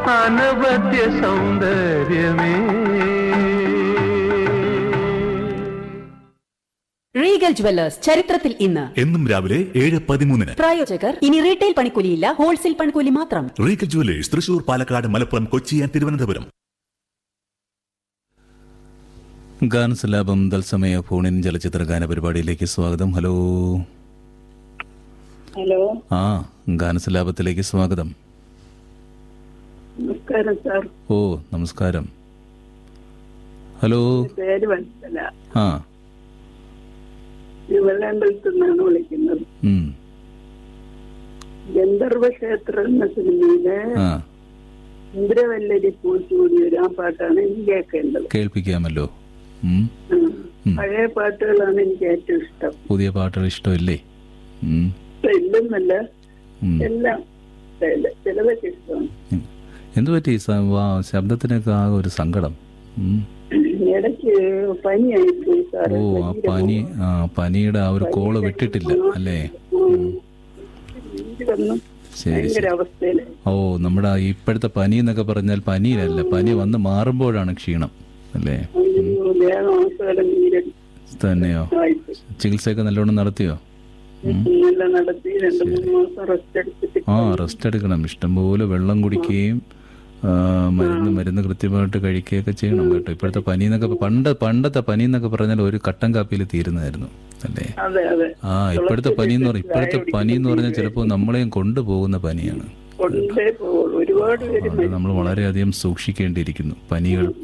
അനവദ്യ സൗന്ദര്യമേ Regal jewellers ചരിത്രത്തിൽ ഇന്ന് എന്നും രാവിലെ ഏഴ് പതിമൂന്നിന് പ്രായോജകർ ഇനി റീറ്റെയിൽ പണിക്കൂലിയില്ല ഹോൾസെയിൽ പണിക്കൂലി മാത്രം Regal Jewellers Thrissur Palakkad Malappuram Kochi and Thiruvananthapuram ഗാനസലാപം തത്സമയ ഫോണിൻ ചലച്ചിത്ര ഗാന പരിപാടിയിലേക്ക് സ്വാഗതം ഹലോ ഹലോ ആ ഗാനസലാപത്തിലേക്ക് സ്വാഗതം നമസ്കാരം സാർ ഓ നമസ്കാരം ഹലോ പേര് മനസ്സില ആ വെള്ളാമ്പലത്തിൽ നിന്നാണ് വിളിക്കുന്നത് ഉം, ഗന്ധർവ ക്ഷേത്രം എന്ന സിനിമയിലെ ആ ഇന്ദ്രവല്ലരി പൂച്ചൂടി ഒരു ആ പാട്ടാണ് എനിക്ക് കേൾക്കേണ്ടത് കേൾപ്പിക്കാമല്ലോ ഉം, ഉം. ഉം. പഴയ പാട്ടുകളാണ് എനിക്ക് ഏറ്റവും ഇഷ്ടം പുതിയ പാട്ടുകൾ ഇഷ്ടമില്ലേ ഉം, ഇപ്പൊ ഇല്ലെന്നല്ല ഉം. എല്ലാം ഇഷ്ടമില്ല ചിലതൊക്കെ ഇഷ്ടമാണ് ഉം. എന്ത് പറ്റി സ- വാ- ശബ്ദത്തിനൊക്കെ ആകെ ഒരു സങ്കടം ഉം. ഇടയ്ക്ക് പനിയായിപ്പോയി സാറ് ഓ ആ പനി ആ പനിയുടെ ആ ഒരു കോള് വിട്ടിട്ടില്ല അല്ലേ ഉം. വന്നു ശരി ഭയങ്കര ശരി അവസ്ഥയില് ഓ നമ്മുടെ ആ ഇപ്പോഴത്തെ പനി എന്നൊക്കെ പറഞ്ഞാൽ പനിയിലല്ല പനി വന്ന് മാറുമ്പോഴാണ് ക്ഷീണം അല്ലേ അയ്യോ, ദേഹം അവസ്ഥയിലും നീരടി തന്നെയോ ആയിപ്പോയി ചികിത്സയൊക്കെ നല്ലോണം നടത്തിയോ എല്ലാം നടത്തി രണ്ടു മൂന്ന് മാസം റെസ്റ്റ് എടുത്തിട്ട് ആ റെസ്റ്റ് എടുക്കണം ഇഷ്ടംപോലെ വെള്ളം കുടിക്കുകയും ആ, മരുന്ന് മരുന്ന് കൃത്യമായിട്ട് കഴിക്കുകയൊക്കെ ചെയ്യണം കേട്ടോ ഇപ്പോഴത്തെ പനി എന്നൊക്കെ പണ്ട് പണ്ടത്തെ പനി എന്നൊക്കെ പറഞ്ഞാൽ ഒരു കട്ടൻ കാപ്പിയിൽ തീരുന്നതായിരുന്നു അല്ലേ അതെ അതെ ആ ഇപ്പോഴത്തെ പനി എന്ന് പറഞ്ഞാൽ ഇപ്പോഴത്തെ പനി എന്ന് പറഞ്ഞാൽ ചിലപ്പോൾ നമ്മളെയും കൊണ്ടുപോകുന്ന പനിയാണ് കൊണ്ടേ പോകുള്ളൂ ഒരുപാട് പേര് അത് നമ്മൾ വളരെയധികം സൂക്ഷിക്കേണ്ടിയിരിക്കുന്നു പനികൾ